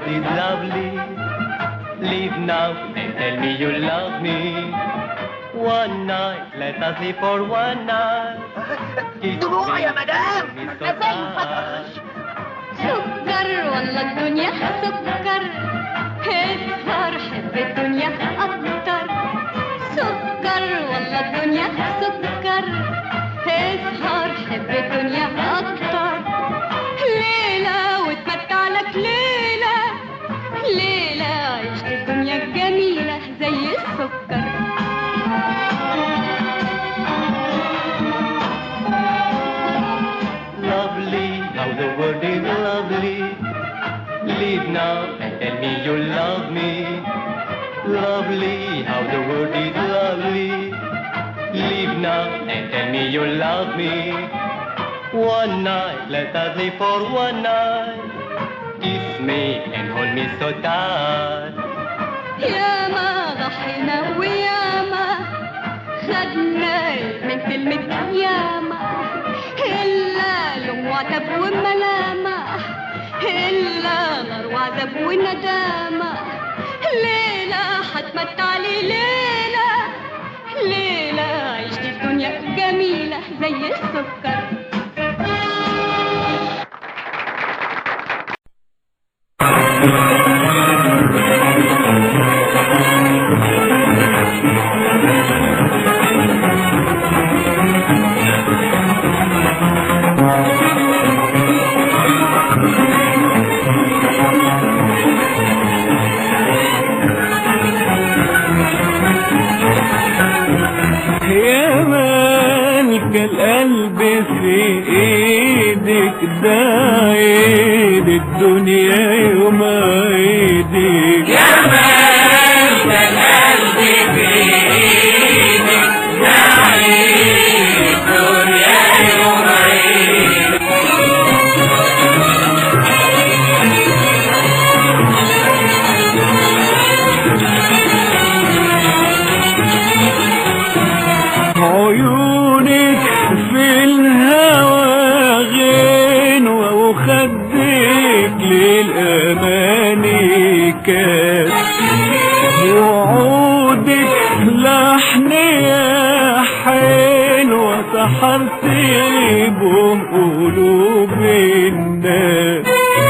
world is lovely. Leave now and tell me you love me. One night, let us live for one night. Kiss دموع يا me, مدام kiss me so ازاي ما tight. تقدرش سكر والله الدنيا سكر اسهر حب الدنيا اكتر سكر والله الدنيا سكر اسهر حب الدنيا اكتر ليلة واتمتع لك ليلة ليلة عيش الدنيا الجميلة زي السكر Lovely, how the world is lovely. Leave now and tell me you love me. Lovely, how the world is lovely. Leave now and tell me you love me. One night, let us live for one night. Kiss me and hold me so tight. ياما ضحينا وياما خدنا من كلمة ياما إلا لوم وعتب وملامة إلا نار وعذاب وندامة ليلة حتمتع لي ليلة ليلة عيش الدنيا جميلة زي السكر يا مالك القلب في ايدك ده عيد الدنيا يوم عيدك يا مالك القلب في ايدك ده عيد الدنيا يوم عيدك عيونك في الهوى غنوة وخدك للأماني كاس وعودك لحن يا حلوة سحرت بهم قلوب الناس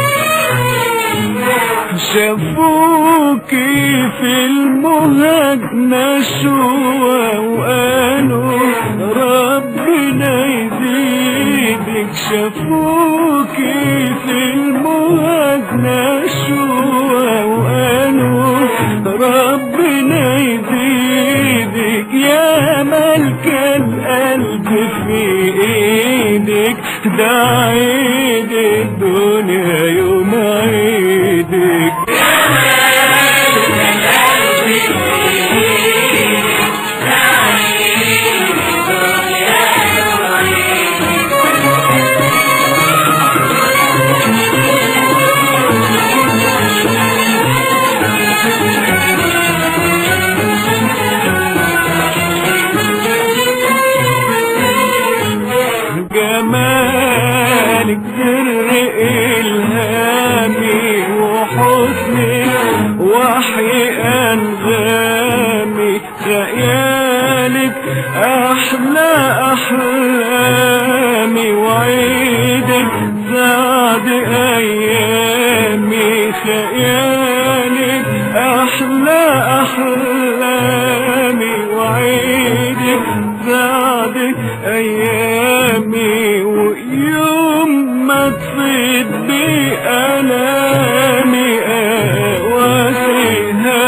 شافوكي في المهج نشوة وقالوا ربنا يزيدك شافوكي في المهج نشوة وقالوا ربنا يزيدك يا ملك القلب في ايدك ده عيد الدنيا يوم عيدك جمالك سر إلهامي وحسنك وحي أنغامي خيالك أحلى أحلامي وعيدك سعد أيامي خيالك أحلى أحلامي وعيدك سعد أيامي ويوم ما تفيد بألامي أواسيها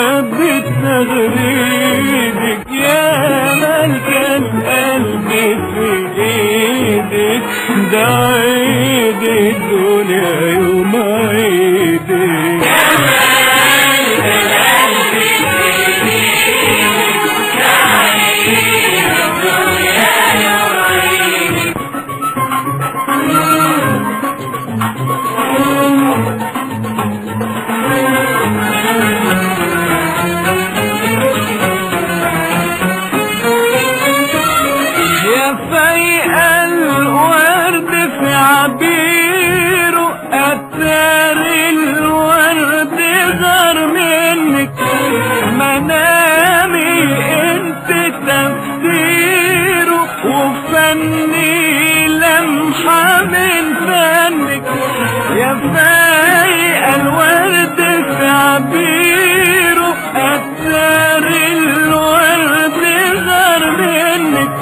منامي انت تفسيره وفني لمحة من فنك يا فايق الورد في عبيره أثر الورد غار منك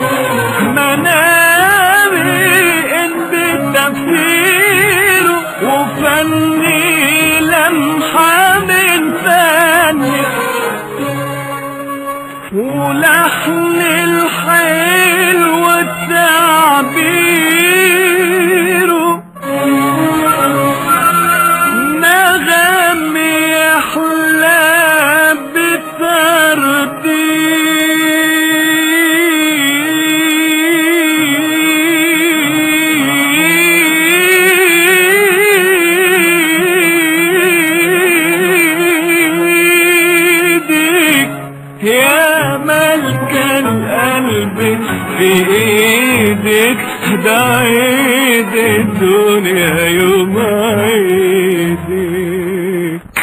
منامي انت تفسيره وفني لمحة من فنك ولحن الحلو التعبير نغم يحلى بترديدك يا ملك القلب في ايدك ده عيد الدنيا يوم عيدك